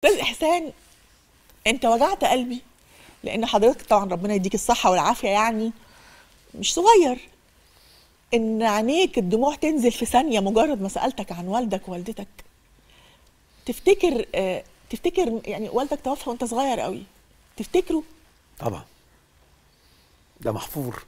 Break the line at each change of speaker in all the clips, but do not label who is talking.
استاذ احسان انت وجعت قلبي لان حضرتك طبعا ربنا يديك الصحه والعافيه يعني مش صغير ان عينيك الدموع تنزل في ثانيه مجرد ما سالتك عن والدك ووالدتك تفتكر آه تفتكر يعني والدك توفى وانت صغير قوي تفتكره
طبعا ده محفور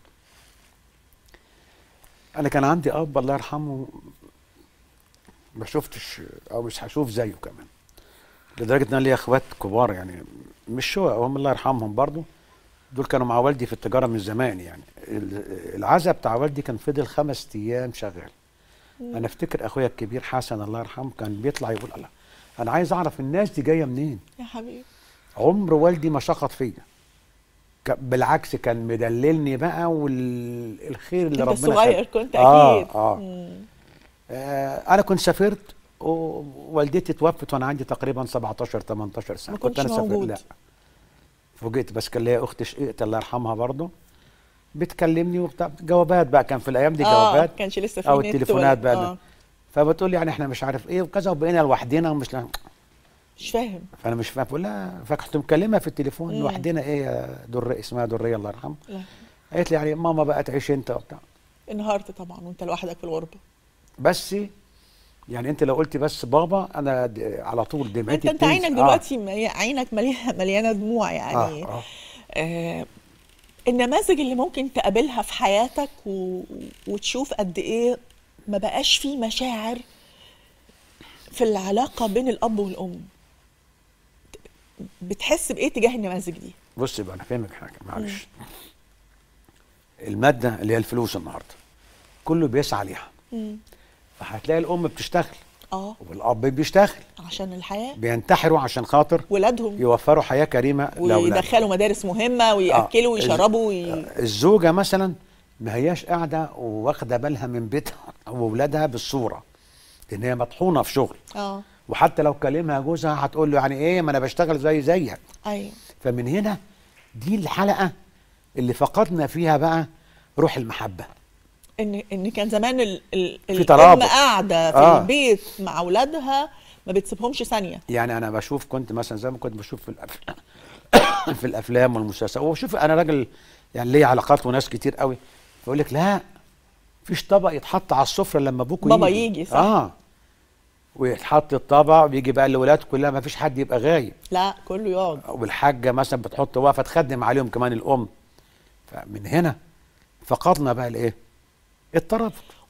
انا كان عندي اب الله يرحمه ما شفتش او مش هشوف زيه كمان لدرجه ان انا ليا اخوات كبار يعني مش شو هم الله يرحمهم برضو دول كانوا مع والدي في التجاره من زمان يعني ال- العزاء بتاع والدي كان فضل خمس ايام شغال انا افتكر اخويا الكبير حسن الله يرحمه كان بيطلع يقول الله انا عايز اعرف الناس دي جايه منين
يا حبيبي
عمر والدي ما شخط فيا ك- بالعكس كان مدللني بقى والخير اللي
انت
ربنا
صغير
خلقه.
كنت
آه
اكيد
آه.
مم.
آه انا كنت سافرت ووالدتي توفت وانا عندي تقريبا 17 18 سنه
ما
كنت
كنتش
انا سافرت
موجود.
لا فوجئت بس كان ليا اخت شقيقه الله يرحمها برضه بتكلمني وبتاع جوابات بقى كان في الايام دي
اه
جوابات
كانش لسه في
او
نت
التليفونات
ولا-
بقى
آه.
فبتقول لي يعني احنا مش عارف ايه وكذا وبقينا لوحدنا ومش لا
مش فاهم
فانا مش فاهم بقول لها فكنت مكلمها في التليفون
مم.
لوحدنا ايه يا در اسمها دريه الله يرحمها
لا.
قالت لي يعني ماما بقى تعيش انت وبتاع
انهارت طبعا وانت لوحدك في الغربه
بس يعني انت لو قلتي بس بابا انا د- على طول
انت
دمعتي
انت
بتنزل.
عينك
آه.
دلوقتي ملي- عينك مليانه مليانه دموع يعني
آه. آه.
آه النماذج اللي ممكن تقابلها في حياتك و... وتشوف قد ايه ما بقاش في مشاعر في العلاقه بين الاب والام بتحس بايه تجاه النماذج دي
بص بقى انا فاهمك حاجه معلش الماده اللي هي الفلوس النهارده كله بيسعى ليها
مم.
فهتلاقي الام بتشتغل
اه
والاب بيشتغل
عشان الحياه
بينتحروا عشان خاطر
ولادهم
يوفروا حياه كريمه لاولادهم
ويدخلوا مدارس مهمه وياكلوا
آه.
ويشربوا وي...
الزوجه مثلا ما هياش قاعده واخده بالها من بيتها واولادها بالصوره ان هي مطحونه في شغل
اه
وحتى لو كلمها جوزها هتقول له يعني ايه ما انا بشتغل زي زيك
ايوه
فمن هنا دي الحلقه اللي فقدنا فيها بقى روح المحبه
ان ان كان زمان ال ال
في
الام
ترابط.
قاعده في
آه.
البيت مع اولادها ما بتسيبهمش ثانيه
يعني انا بشوف كنت مثلا زي ما كنت بشوف في الافلام في الافلام والمسلسلات وشوف انا راجل يعني ليا علاقات وناس كتير قوي فيقول لك لا فيش طبق يتحط على السفره لما ابوكوا
بابا
يجي
يجي، صح.
اه ويتحط الطبق ويجي بقى الاولاد كلها ما فيش حد يبقى غايب
لا كله يقعد
والحاجه مثلا بتحط واقفه تخدم عليهم كمان الام فمن هنا فقدنا بقى الايه الترابط